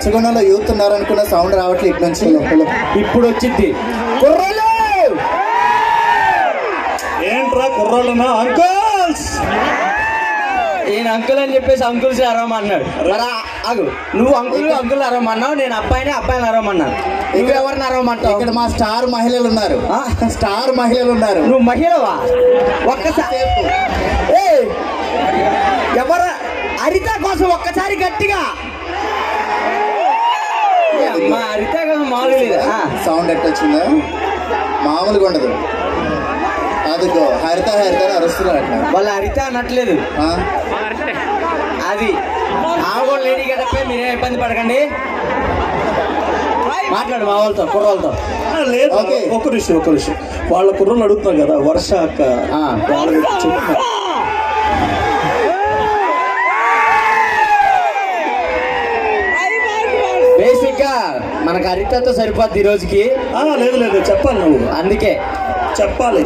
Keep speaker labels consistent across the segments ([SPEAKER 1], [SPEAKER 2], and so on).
[SPEAKER 1] రచ్చగొండలో youth ఉన్నారనుకున్న sound రావట్లేదు ఇటు నుంచి
[SPEAKER 2] ఇప్పుడు వచ్చింది కుర్రోళ్ళు
[SPEAKER 3] ఏంట్రా కుర్రాళ్ళనా అంకల్స్
[SPEAKER 2] ఈయన అంకుల్ అని చెప్పేసి అంకుల్స్ అరవమన్నాడు మరి ఆ- ఆగు నువ్వు అంకుల్ అంకుల్ అరవమన్నావు నేను అబ్బాయిని అబ్బాయిని అరవమన్నాను నువ్వు ఎవరిని అరవమంటావు
[SPEAKER 1] ఇక్కడ మా స్టార్ మహిళలు ఉన్నారు
[SPEAKER 2] ఆ?
[SPEAKER 1] స్టార్ మహిళలు ఉన్నారు
[SPEAKER 2] నువ్వు మహిళవా ఒక్కసారి ఏయ్! ఎవరు హరిత కోసం ఒక్కసారి గట్టిగా ఏ అమ్మా, హరిత కోసం మామూలు లేదు ఆ,
[SPEAKER 1] సౌండ్ ఎట్టొచ్చిందో మామూలుగా ఉండదు అదిగో హరిత హరిత అని అరుస్తున్నారు అట్లా
[SPEAKER 2] వాళ్ళ హరిత అనట్లేదు
[SPEAKER 1] ఆ?
[SPEAKER 2] అది ఆమె కూడా లేడీ గడపే మీరేం ఇబ్బంది పడకండి మాట్లాడు మా వాళ్ళతో కుర్రోళ్ళతో
[SPEAKER 3] ఆ, లేదు
[SPEAKER 1] ఓకే.
[SPEAKER 3] ఒక నిమిషం ఒక నిమిషం వాళ్ళ కుర్రలు అడుగుతున్నారు కదా వర్ష అక్క
[SPEAKER 2] ఆ.
[SPEAKER 3] వాళ్ళ చెప్పు.
[SPEAKER 2] బేసిక్ గా మనకు హరితతో సరిపోద్ది ఈ రోజుకి
[SPEAKER 3] ఆ, లేదు లేదు చెప్పాలి నువ్వు
[SPEAKER 2] అందుకే
[SPEAKER 3] చెప్పాలి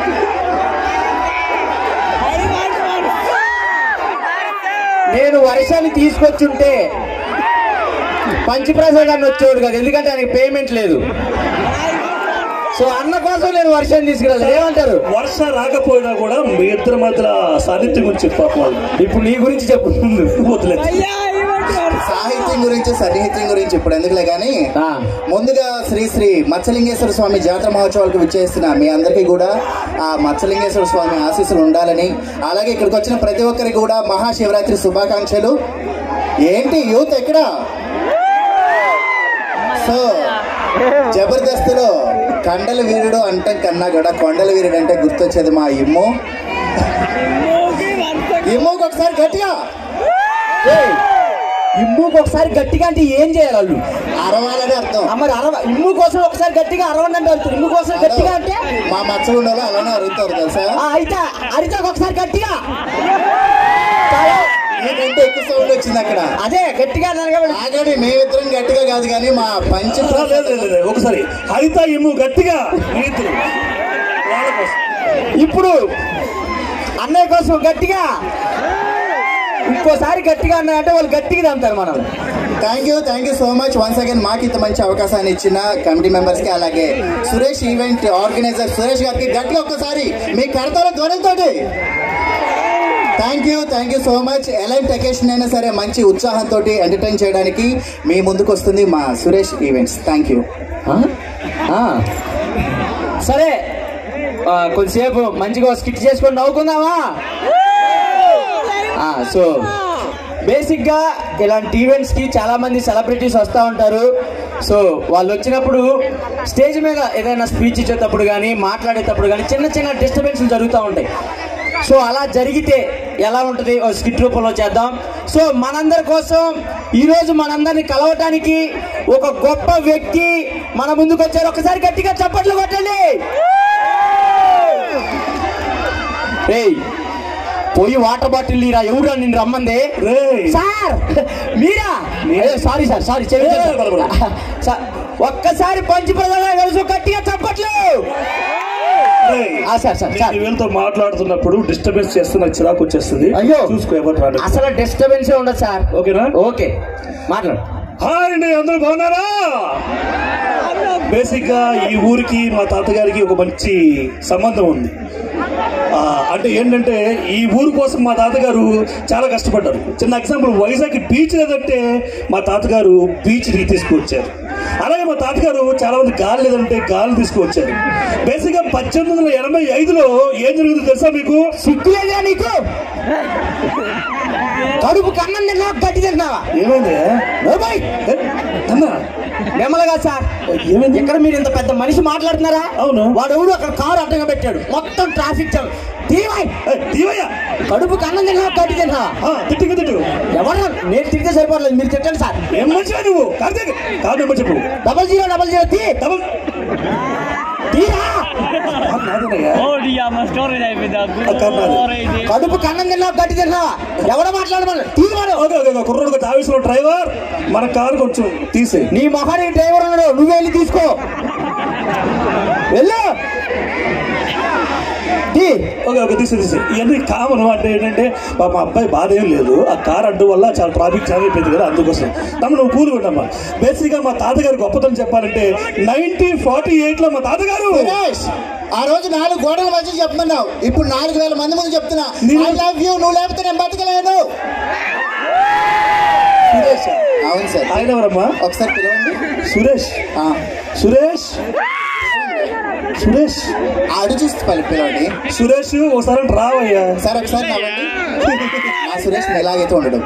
[SPEAKER 2] నేను వర్షాన్ని తీసుకొచ్చుంటే పంచప్రసాదాన్ని వచ్చేవాడు కాదు ఎందుకంటే ఆయనకి పేమెంట్ లేదు సో అన్న కోసం నేను వర్షాన్ని తీసుకురాలేదు ఏమంటారు
[SPEAKER 3] వర్ష రాకపోయినా కూడా మీ ఇద్దరి మధ్యలో సాన్నిధ్యం గురించి చెప్పాలి వాళ్ళు
[SPEAKER 2] ఇప్పుడు నీ గురించి చెప్పు
[SPEAKER 3] వదిలేదు
[SPEAKER 1] సాహిత్యం గురించి సన్నిహిత్యం గురించి ఇప్పుడు ఎందుకులే కానీ
[SPEAKER 2] ఆ.
[SPEAKER 1] ముందుగా శ్రీ శ్రీ మత్స్యలింగేశ్వర స్వామి జాతర మహోత్సవాలకు విచ్చేస్తున్న మీ అందరికీ కూడా ఆ మత్స్యలింగేశ్వర స్వామి ఆశీస్సులు ఉండాలని అలాగే ఇక్కడికి వచ్చిన ప్రతి ఒక్కరికి కూడా మహాశివరాత్రి శుభాకాంక్షలు ఏంటి యూత్ ఎక్కడ సో జబర్దస్త్లో కండల వీరుడు అంటే కన్నా కూడా కొండల వీరుడు అంటే గుర్తొచ్చేది మా ఇమ్ము ఇమ్ముకి ఒకసారి గట్టిగా
[SPEAKER 2] ఏయ్, ఇమ్ముకి ఒకసారి గట్టిగా అంటే ఏం చేయాలి వాళ్ళు
[SPEAKER 1] అరవాలని అర్థం
[SPEAKER 2] ఆ, మరి అరవ ఇమ్ము కోసం ఒకసారి గట్టిగా అరవండి అంటే అడుగుతారు ఇమ్ము కోసం గట్టిగా అంటే
[SPEAKER 1] మా మచ్చగుండలో అలానే అడుగుతారు తెలుసా
[SPEAKER 2] ఆ, అయితే హరితకు ఒకసారి గట్టిగా
[SPEAKER 1] ఏంటంటే ఎక్కువ సౌండ్ వచ్చింది అక్కడ
[SPEAKER 2] అదే గట్టిగా అన్నాను కాబట్టి
[SPEAKER 1] ఆగండి మేమిద్దరం గట్టిగా కాదు కానీ మా పంచ
[SPEAKER 3] ఆ, లేదు లేదు లేదు ఒకసారి హరిత ఇమ్ము గట్టిగా మీ ఇద్దరు వాళ్ళ కోసం
[SPEAKER 2] ఇప్పుడు అన్నయ్య కోసం గట్టిగా ఇంకోసారి గట్టిగా అన్నాయంటే వాళ్ళు గట్టిగా తంతారు మనం
[SPEAKER 1] thank you thank you so much once again మాకు ఇంత మంచి అవకాశాన్ని ఇచ్చిన కమిటీ మెంబర్స్ కి అలాగే సురేష్ ఈవెంట్ ఆర్గనైజర్ సురేష్ గారికి గట్టిగా ఒక్కసారి మీ కడతాల ధ్వనులతోటి thank you thank you so much ఎలాంటి అకేషన్ అయినా సరే మంచి ఉత్సాహంతో ఎంటర్టైన్ చేయడానికి మీ ముందుకు వస్తుంది మా సురేష్ ఈవెంట్స్ థ్యాంక్ యూ
[SPEAKER 2] ఆ? ఆ. సరే ఆ, కొద్దిసేపు మంచిగా స్కిట్ చేసుకొని నవ్వుకుందామా ఆ, సో బేసిక్గా ఇలాంటి ఈవెంట్స్కి చాలా మంది సెలబ్రిటీస్ వస్తూ ఉంటారు సో వాళ్ళు వచ్చినప్పుడు స్టేజ్ మీద ఏదైనా స్పీచ్ ఇచ్చేటప్పుడు కానీ మాట్లాడేటప్పుడు కానీ చిన్న చిన్న డిస్టర్బెన్స్ జరుగుతూ ఉంటాయి సో అలా జరిగితే ఎలా ఉంటుంది ఓ స్కిట్ రూపంలో చేద్దాం సో మనందరి కోసం ఈరోజు మనందరిని కలవటానికి ఒక గొప్ప వ్యక్తి మన ముందుకు వచ్చారు ఒకసారి గట్టిగా చప్పట్లు కొట్టండి ఏయ్ పోయి వాటర్ బాటిల్ నీరా ఎవరు నిన్ను రమ్మంది
[SPEAKER 3] రేయ్.
[SPEAKER 2] సార్ మీరా సారీ సార్ సారీ చెవి
[SPEAKER 3] ఏ, పర్వాలేదు.
[SPEAKER 2] సార్ ఒక్కసారి పంచి ప్రధాన తెలుసు గట్టిగా చప్పట్లు
[SPEAKER 3] రేయ్,
[SPEAKER 2] ఆ, సార్ సార్
[SPEAKER 3] నేను
[SPEAKER 2] సార్
[SPEAKER 3] వీళ్ళతో మాట్లాడుతున్నప్పుడు డిస్టర్బెన్స్ చేస్తే నాకు చిరాకు వచ్చేస్తుంది
[SPEAKER 2] అయ్యో.
[SPEAKER 3] చూసుకో ఎవరు రాడు
[SPEAKER 2] అసలు డిస్టర్బెన్స్ ఉండదు సార్
[SPEAKER 3] ఓకేనా
[SPEAKER 2] ఓకే మాట్లాడు
[SPEAKER 3] హాయ్ అండి అందరూ బాగున్నారా బేసిక్ గా ఈ ఊరికి మా తాతగారికి ఒక మంచి సంబంధం ఉంది ఆ, అంటే ఏంటంటే ఈ ఊరు కోసం మా తాతగారు చాలా కష్టపడ్డారు చిన్న ఎగ్జాంపుల్ వైజాగ్ బీచ్ లేదంటే మా తాతగారు బీచ్ ని తీసుకువచ్చారు అలాగే మా తాతగారు చాలా మంది గాలి లేదంటే గాలి తీసుకువచ్చారు బేసిక్ గా పద్దెనిమిది వందల ఎనభై ఐదులో ఏం జరిగిందో తెలుసా మీకు
[SPEAKER 2] సిగ్గులేదా నీకు కడుపు కన్నం తిన్నా గట్టి తిన్నావా
[SPEAKER 3] ఏమైంది
[SPEAKER 2] నోర్మై
[SPEAKER 3] ఏ, అన్నా
[SPEAKER 2] నెమ్మలగా సార్
[SPEAKER 3] ఏమైంది
[SPEAKER 2] ఇక్కడ మీరు ఇంత పెద్ద మనిషి మాట్లాడుతున్నారా
[SPEAKER 3] అవును.
[SPEAKER 2] వాడు ఎవడు అక్కడ కారు అడ్డంగా పెట్టాడు మొత్తం ట్రాఫిక్ జామ్ తీవాయ్
[SPEAKER 3] ఏ, దీవయ్య
[SPEAKER 2] కడుపు కన్నం తిన్నా గట్టి తిన్నావా
[SPEAKER 3] ఆ, తిట్టు తిట్టు
[SPEAKER 2] ఎవరు నేను తిరిగితే సరిపోవట్లేదు మీరు తిట్టండి సార్
[SPEAKER 3] ఏం మంచిగా నువ్వు కార్తీక్ కాదు నెంబర్ చెప్పు
[SPEAKER 2] డబల్ జీరో డబల్ జీరో తీ
[SPEAKER 3] డబల్
[SPEAKER 2] తీరా
[SPEAKER 3] నాదేనయ్యా.
[SPEAKER 4] స్టోరేజ్ అయిపోయింది
[SPEAKER 3] కాదు, నాదే.
[SPEAKER 4] స్టోరేజ్
[SPEAKER 2] కడుపు కన్నం తిన్నావా గట్టి తిన్నావా ఎవడో మాట్లాడమని తీవాడు
[SPEAKER 3] ఓకే ఓకే ఓకే, కుర్రోడు కొంచెం ఆవేశంలో డ్రైవర్ మన కారు కొంచెం తీసే
[SPEAKER 2] నీ మొహానికి డ్రైవర్ ఉన్నాడు నువ్వే వెళ్ళి తీసుకో వెళ్ళు తీ తీ
[SPEAKER 3] ఓకే ఓకే తీసి తీసి ఇవన్నీ కామన్ అంటే ఏంటంటే మా మా అబ్బాయి బాధ ఏం లేదు ఆ కార్ అడ్డు వల్ల చాలా ట్రాఫిక్ జామ్ అయిపోయింది కదా అందుకోసం తమ నువ్వు కూల్ కొట్టమ్మా బేసిక్గా మా తాతగారు గొప్పతనం చెప్పాలంటే నైన్టీన్ ఫార్టీ ఎయిట్లో మా తాతగారు
[SPEAKER 1] సురేష్ ఆ రోజు నాలుగు గోడల మధ్య చెప్తున్నావు ఇప్పుడు నాలుగు వేల మంది ముందు చెప్తున్నా
[SPEAKER 3] మీరు-
[SPEAKER 1] ఐ లవ్ యూ నువ్వు లేకపోతే నేను బతకలేను
[SPEAKER 3] సురేష్
[SPEAKER 1] అవును సార్
[SPEAKER 3] ఆయన ఎవరమ్మా
[SPEAKER 1] ఒకసారి పిలవండి
[SPEAKER 3] సురేష్
[SPEAKER 1] ఆ,
[SPEAKER 3] సురేష్ సురేష్
[SPEAKER 1] ఆడు చూసి పలి- పిలవండి
[SPEAKER 3] సురేష్ ఒకసారి రావయ్యా
[SPEAKER 1] సార్ ఒకసారి నవ్వండి నా సురేష్ ఎలాగైతే ఉండడు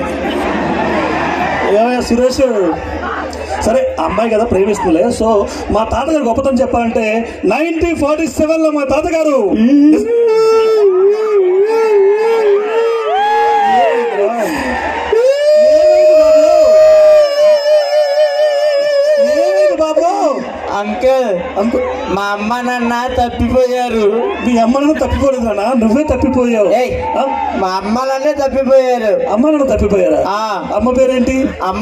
[SPEAKER 3] ఏమయ్యా సురేష్ సరే అమ్మాయి కదా ప్రేమిస్తులే సో మా తాతగారు గొప్పతనం చెప్పాలంటే నైన్టీన్ ఫార్టీ సెవెన్ లో మా తాతగారు ఏమైంది బాబు
[SPEAKER 2] అంకుల్
[SPEAKER 3] అంకు
[SPEAKER 2] మా అమ్మ నాన్న తప్పిపోయారు
[SPEAKER 3] మీ అమ్మను తప్పిపోలేదు నాన్న నువ్వే తప్పిపోయావు
[SPEAKER 2] ఏయ్
[SPEAKER 3] ఆ?
[SPEAKER 2] మా అమ్మ నాన్నే తప్పిపోయారు
[SPEAKER 3] అమ్మ నన్ను తప్పిపోయారా
[SPEAKER 2] ఆ.
[SPEAKER 3] అమ్మ పేరేంటి
[SPEAKER 2] అమ్మ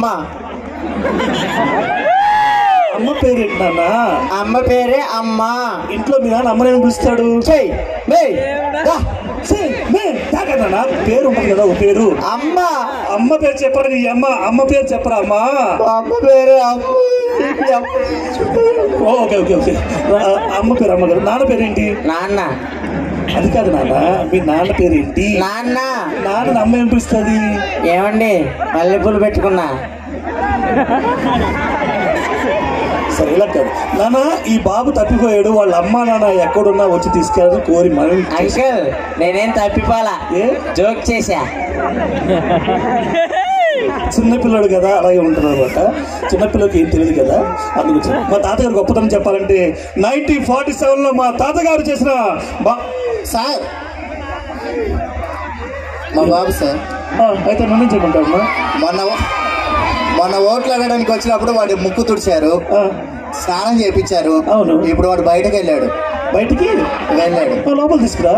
[SPEAKER 3] అమ్మ పేరేంటి నాన్న
[SPEAKER 2] అమ్మ పేరే అమ్మ
[SPEAKER 3] ఇంట్లో మీ నాన్న అమ్మని పిలుస్తాడు
[SPEAKER 2] చెయ్ మేయ్ దా.
[SPEAKER 3] సే, మే, తాగదన్నా పేరు ఉంటుంది కదా ఓ పేరు
[SPEAKER 2] అమ్మ
[SPEAKER 3] అమ్మ పేరు చెప్పరా నీ అమ్మ అమ్మ పేరు చెప్పరా అమ్మా
[SPEAKER 2] మా అమ్మ పేరు అమ్మ
[SPEAKER 3] ఓ, ఓకే ఓకే ఓకే ఆ, అమ్మ పేరు అమ్మ గారు నాన్న పేరు ఏంటి
[SPEAKER 2] నాన్న
[SPEAKER 3] అది కాదు నాన్న మీ నాన్న పేరు ఏంటి
[SPEAKER 2] నాన్న
[SPEAKER 3] నాన్న అమ్మ ఏం పిలుస్తుంది
[SPEAKER 2] ఏమండి మల్లెపూలు పెట్టుకున్నా
[SPEAKER 3] సరే ఇలా కాదు నాన్న ఈ బాబు తప్పిపోయాడు వాళ్ళ అమ్మ నాన్న ఎక్కడున్నా వచ్చి తీసుకెళ్ళాలని కోరి మనం
[SPEAKER 2] అంకుల్ నేనేం తప్పిపోలా
[SPEAKER 3] ఏ
[SPEAKER 2] జోక్ చేశా
[SPEAKER 3] చిన్నపిల్లడు కదా అలాగే ఉంటారు అనమాట చిన్నపిల్లకి ఏం తెలియదు కదా అందుకు మా తాతగారు గొప్పతనం చెప్పాలంటే నైన్టీన్ ఫార్టీ సెవెన్లో మా తాతగారు చేసిన బా
[SPEAKER 1] సార్ మా బాబు సార్
[SPEAKER 3] ఆ, అయితే నన్ను చెప్పమంటారమ్మా
[SPEAKER 1] మొన్న మొన్న ఓట్లు అడగడానికి వచ్చినప్పుడు వాడి ముక్కు తుడిచారు
[SPEAKER 3] ఆ,
[SPEAKER 1] స్నానం చేయించారు
[SPEAKER 3] అవును.
[SPEAKER 1] ఇప్పుడు వాడు బయటకు వెళ్ళాడు
[SPEAKER 3] బయటికి
[SPEAKER 1] వెళ్ళాడు
[SPEAKER 3] ఆ, లోపల తీసుకురా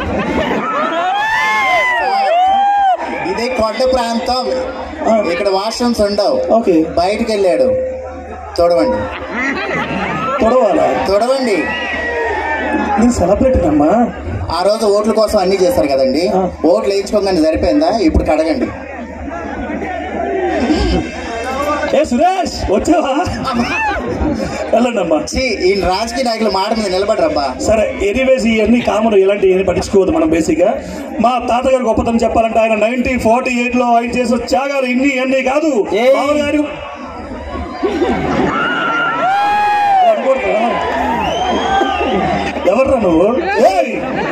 [SPEAKER 1] ఇది కొండ ప్రాంతం
[SPEAKER 3] ఆ.
[SPEAKER 1] ఇక్కడ వాష్రూమ్స్ ఉండవు
[SPEAKER 3] ఓకే
[SPEAKER 1] బయటకు వెళ్ళాడు చూడవండి
[SPEAKER 3] తొడవాలా
[SPEAKER 1] చూడవండి
[SPEAKER 3] నేను సెలబ్రిటీ అమ్మా
[SPEAKER 1] ఆ రోజు ఓట్ల కోసం అన్ని చేశారు కదండి
[SPEAKER 3] ఆ.
[SPEAKER 1] ఓట్లు వేయించుకోగానే సరిపోయిందా ఇప్పుడు కడగండి
[SPEAKER 3] ఏ సురేష్ వచ్చావా వెళ్ళండి అమ్మా
[SPEAKER 1] ఛీ, ఈ రాజకీయ నాయకుల మాట మీద నిలబడరబ్బా
[SPEAKER 3] సరే ఎనీవేస్ ఇవన్నీ కామన్ ఇలాంటి ఏమి పట్టించుకోవద్దు మనం బేసిక్గా మా తాతగారు గొప్పతనం చెప్పాలంటే ఆయన నైన్టీన్ ఫార్టీ ఎయిట్ లో ఆయన చేసిన త్యాగాలు ఇన్ని అన్నీ కాదు
[SPEAKER 2] ఏయ్.
[SPEAKER 3] మామూలు గారు ఎవర్రా నువ్వు ఏయ్!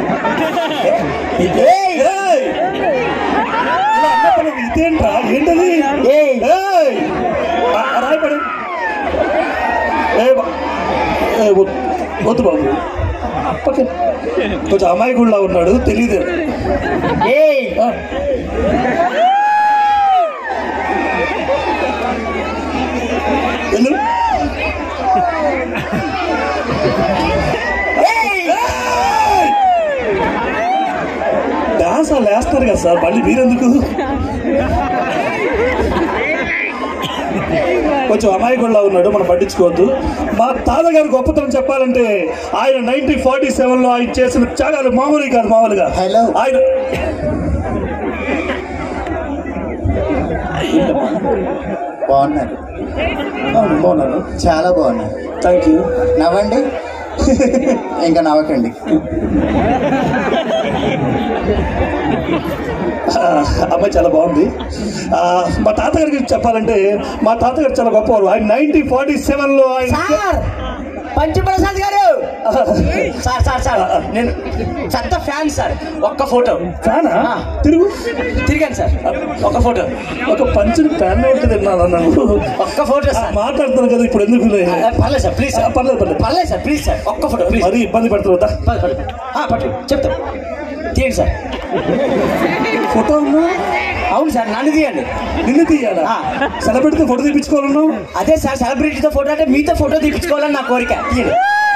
[SPEAKER 3] ఏయ్! ఏయ్! ఇలా అన్నప్పుడు ఇదేంట్రా ఏంటది
[SPEAKER 2] ఏయ్.
[SPEAKER 3] ఏయ్! ఆ, ఆ రాయపడి ఏ బా- ఏ వద్దు వద్దు బాబు ఓకే కొంచెం అమాయకుడిలా ఉన్నాడు తెలియదు
[SPEAKER 2] ఏయ్
[SPEAKER 3] ఆ. వెళ్ళు. ఏయ్! డాన్స్ వాళ్ళు వేస్తారు కదా సార్ మళ్ళీ మీరెందుకు కొంచెం అమాయకుడిలా ఉన్నాడు మనం పట్టించుకోవద్దు మా తాతగారు గొప్పతనం చెప్పాలంటే ఆయన నైన్టీన్ ఫార్టీ సెవెన్ లో ఆయన చేసిన త్యాగాలు మామూలు కాదు మామూలుగా
[SPEAKER 1] Hello.
[SPEAKER 3] ఆయన
[SPEAKER 1] బాగున్నారు
[SPEAKER 3] అవును, బాగున్నాను
[SPEAKER 1] చాలా బాగున్నారు
[SPEAKER 3] థ్యాంక్ యూ
[SPEAKER 1] నవ్వండి ఇంకా నవ్వకండి
[SPEAKER 3] ఆ, అమ్మాయి చాలా బాగుంది ఆ, మా తాతగారి గురించి చెప్పాలంటే మా తాతగారు చాలా గొప్పవారు ఆయన నైన్టీన్ ఫార్టీ సెవెన్ లో ఆయన
[SPEAKER 2] సార్ పంచప్రసాద్ గారు సార్ సార్ సార్ నేను చెత్త ఫ్యాన్ సార్ ఒక్క ఫోటో
[SPEAKER 3] ఫ్యానా
[SPEAKER 2] ఆ.
[SPEAKER 3] తిరుగు
[SPEAKER 2] తిరిగాను సార్ ఒక్క ఫోటో
[SPEAKER 3] ఒక పంచుని ఫ్యాన్ ఉంటుంది నన్ను
[SPEAKER 2] ఒక్క ఫోటో సార్
[SPEAKER 3] మాట్లాడుతున్నాను కదా ఇప్పుడు ఎందుకు
[SPEAKER 2] ఆ, పర్లేదు సార్ ప్లీజ్ సార్
[SPEAKER 3] పర్లేదు పర్లేదు
[SPEAKER 2] పర్లేదు సార్ ప్లీజ్ సార్ ఒక్క ఫోటో ప్లీజ్
[SPEAKER 3] మరీ ఇబ్బంది పెడుతుందా
[SPEAKER 2] పర్లేదు, పర్లేదు. ఆ, పట్టు చెప్తా తీయండి సార్
[SPEAKER 3] ఫోటో ఉన్నా
[SPEAKER 2] అవును సార్ నన్ను తీయండి
[SPEAKER 3] నిన్ను తీయాలా
[SPEAKER 2] ఆ.
[SPEAKER 3] సెలబ్రిటీతో ఫోటో తీపించుకోవాలన్నావు
[SPEAKER 2] అదే సార్ సెలబ్రిటీతో ఫోటో అంటే మీతో ఫోటో తీపించుకోవాలని నా కోరిక తీయండి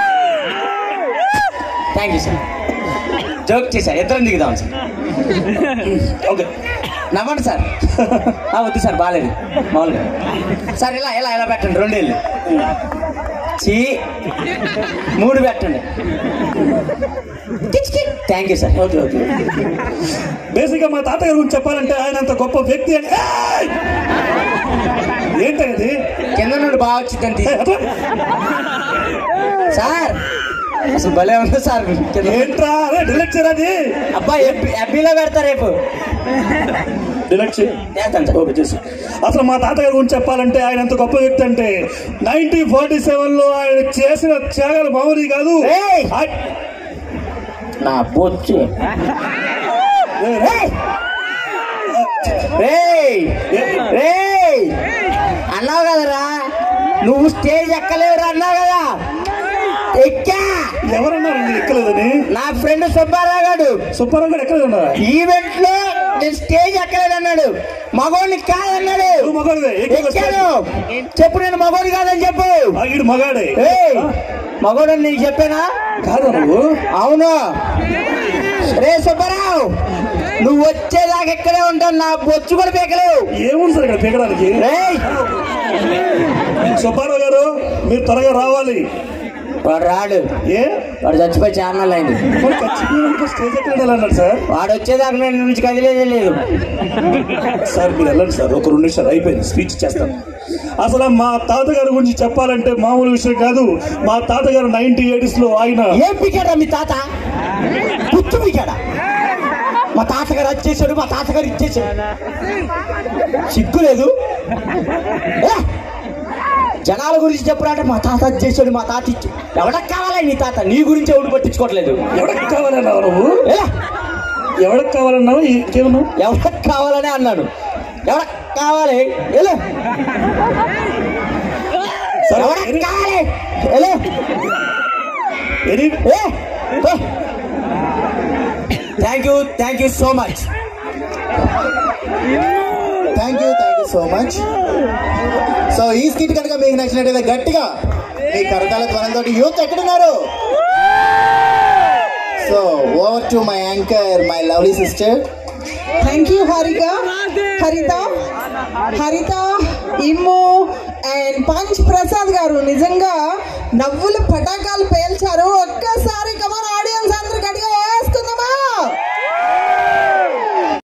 [SPEAKER 2] థ్యాంక్ యూ సార్ జోక్ చేశారు ఇద్దరం దిగుదాం సార్
[SPEAKER 3] ఓకే
[SPEAKER 2] నవ్వండి సార్ ఆ, వద్దు సార్ బాగాలేదు మామూలుగా సార్ ఇలా ఇలా ఇలా పెట్టండి రెండేళ్ళు చీ మూడు పెట్టండి thank you sir
[SPEAKER 3] okay okay బేసిక్గా మా తాతగారి గురించి చెప్పాలంటే ఆయన అంత గొప్ప వ్యక్తి అంటే ఏయ్! ఏంటది
[SPEAKER 2] కింద నుండి బాగా వచ్చిందని
[SPEAKER 3] ఏయ్, అట్లా
[SPEAKER 2] సార్ అసలు భలే ఉంది సార్ కింద.
[SPEAKER 3] ఏంట్రా అదే డిలెక్ట్ చేయరా అది
[SPEAKER 2] అబ్బా ఎఫ్బీలో పెడతా రేపు
[SPEAKER 3] డిలెక్ట్ చేయి
[SPEAKER 2] చేస్తాను సార్
[SPEAKER 3] ఓకే చేసి అసలు మా తాతగారి గురించి చెప్పాలంటే ఆయన ఎంత గొప్ప వ్యక్తి అంటే నైన్టీన్ ఫార్టీ సెవెన్ లో ఆయన చేసిన త్యాగాలు మామూలు కాదు
[SPEAKER 2] ఏయ్!
[SPEAKER 3] ఆయ-
[SPEAKER 2] నా బొచ్చు
[SPEAKER 3] ఏయ్, ఏయ్!
[SPEAKER 2] రేయ్ రేయ్ అన్నావు కదరా నువ్వు స్టేజ్ ఎక్కలేవురా అన్నావు కదా ఎక్కా
[SPEAKER 3] ఎవరన్నారండి ఎక్కలేదని
[SPEAKER 2] నా ఫ్రెండ్ సుబ్బారావు గారు
[SPEAKER 3] సుబ్బారావు గారు ఎక్కలేదన్నా
[SPEAKER 2] ఈవెంట్ లో నేను స్టేజ్ ఎక్కలేదన్నాడు మగోడిని కాదన్నాడు
[SPEAKER 3] నువ్వు మగాడివే, ఎక్కావు
[SPEAKER 2] ఎక్కాను చెప్పు నేను మగోడి కాదని చెప్పు
[SPEAKER 3] ఆ, ఈడు మగాడే
[SPEAKER 2] ఏయ్ మగోడని నీకు చెప్పానా
[SPEAKER 3] కాదు నువ్వు
[SPEAKER 2] అవును రే సుబ్బారావు నువ్వు వచ్చేదాకా ఇక్కడే ఉంటావు నా బొచ్చు కూడా పీకలేవు
[SPEAKER 3] ఏముంది సార్ ఇక్కడ పీకడానికి
[SPEAKER 2] రేయ్
[SPEAKER 3] సుబ్బారావు గారు మీరు త్వరగా రావాలి
[SPEAKER 2] వాడు రాడు
[SPEAKER 3] ఏ
[SPEAKER 2] వాడు చచ్చిపోయి ఛానల్ అయింది
[SPEAKER 3] మరి ఖచ్చితంగా స్టేజ్ ఎక్కడ వెళ్ళాలన్నాడు సార్
[SPEAKER 2] వాడు వచ్చేదాకా నేను నుంచి కదిలేదే లేదు
[SPEAKER 3] సార్ మీరు వెళ్ళండి సార్ ఒక రెండు నిమిషాలు అయిపోయింది స్పీచ్ చేస్తాను అసలు మా తాతగారి గురించి చెప్పాలంటే మామూలు విషయం కాదు మా తాతగారు నైన్టీ ఎయిటీస్ లో ఆయన
[SPEAKER 2] ఏం పీకాడా మీ తాత పుచ్చు పీకాడా మా తాతగారు అది చేశాడు మా తాతగారు ఇచ్చేసాడు సిగ్గు లేదు ఏ? జనాల గురించి చెప్పురంటే మా తాత అది చేశాడు మా తాత ఇచ్చి ఎవడకు కావాలా నీ తాత నీ గురించి ఎవడు పట్టించుకోవట్లేదు
[SPEAKER 3] ఎవరికి కావాలన్నావు నువ్వు
[SPEAKER 2] ఏ?
[SPEAKER 3] ఎవరికి కావాలన్నావు ఇంకేమన్నావు
[SPEAKER 2] ఎవడకు కావాలనే అన్నాడు ఎవడకు కావాలి వెళ్ళు
[SPEAKER 3] సరే,
[SPEAKER 2] ఎవడకు
[SPEAKER 3] ఎనీ-
[SPEAKER 2] కావాలి వెళ్ళు
[SPEAKER 3] any-
[SPEAKER 2] thank you thank you so much
[SPEAKER 1] thank you thank you so much so ఈ స్కిట్ కనుక మీకు నచ్చినట్టయితే గట్టిగా మీ కరతాల ధ్వనంతో యూత్ ఎక్కడున్నారు so over to my anchor my lovely sister
[SPEAKER 5] thank you Harika Haritha Haritha ఇమ్ము అండ్ పంచ్ ప్రసాద్ గారు నిజంగా నవ్వులు పటాకాలు పేల్చారు ఒక్కసారి కమన్